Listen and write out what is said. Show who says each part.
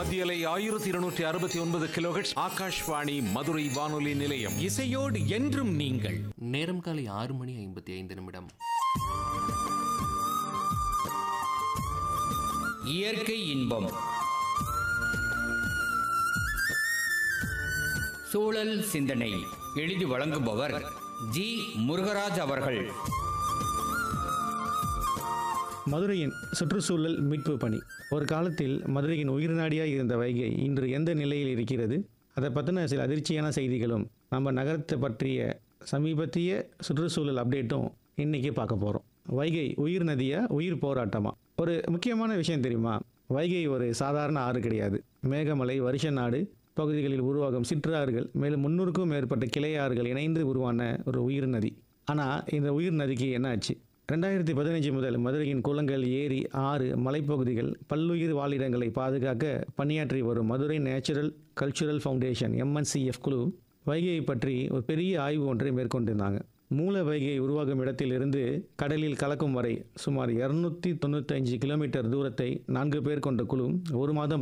Speaker 1: மத்தியலை ஆயிரத்தி இருநூற்றி அறுபத்தி ஒன்பது கிலோஹெட்ஸ் ஆகாஷ்வாணி மதுரை வானொலி நிலையம்
Speaker 2: இசையோடு என்றும் நீங்கள்
Speaker 3: நேரம் காலை ஆறு மணி ஐம்பத்தி ஐந்து நிமிடம்
Speaker 2: இயற்கை இன்பம் சூழல் சிந்தனை எழுதி வழங்குபவர் ஜி முருகராஜ் அவர்கள்
Speaker 4: மதுரையின் சுற்றுச்சூழல் மீட்பு பணி ஒரு காலத்தில் மதுரையின் உயிர்நாடியாக இருந்த வைகை இன்று எந்த நிலையில் இருக்கிறது அதை பற்றின சில அதிர்ச்சியான செய்திகளும் நம்ம நகரத்தை பற்றிய சமீபத்திய சுற்றுச்சூழல் அப்டேட்டும் இன்னைக்கு பார்க்க போகிறோம் வைகை உயிர் நதியா உயிர் போராட்டமா ஒரு முக்கியமான விஷயம் தெரியுமா வைகை ஒரு சாதாரண ஆறு கிடையாது மேகமலை வருஷநாடு பகுதிகளில் உருவாகும் சிற்றாறுகள் மேலும் முன்னூறுக்கும் மேற்பட்ட கிளையாறுகள் இணைந்து உருவான ஒரு உயிர் நதி ஆனால் இந்த உயிர் நதிக்கு என்ன ஆச்சு ரெண்டாயிரத்தி பதினஞ்சு முதல் மதுரையின் குளங்கள் ஏரி ஆறு மலைப்பகுதிகள் பல்லுயிர் வாழிடங்களை பாதுகாக்க பணியாற்றி வரும் Madurai natural cultural foundation MNCF குழு வைகையை பற்றி ஒரு பெரிய ஆய்வு ஒன்றை மேற்கொண்டிருந்தாங்க மூல வைகை உருவாகும் இடத்திலிருந்து கடலில் கலக்கும் வரை சுமார் இரநூத்தி தொண்ணூத்தஞ்சு கிலோமீட்டர் தூரத்தை நான்கு பேர் கொண்ட குழு ஒரு மாதம்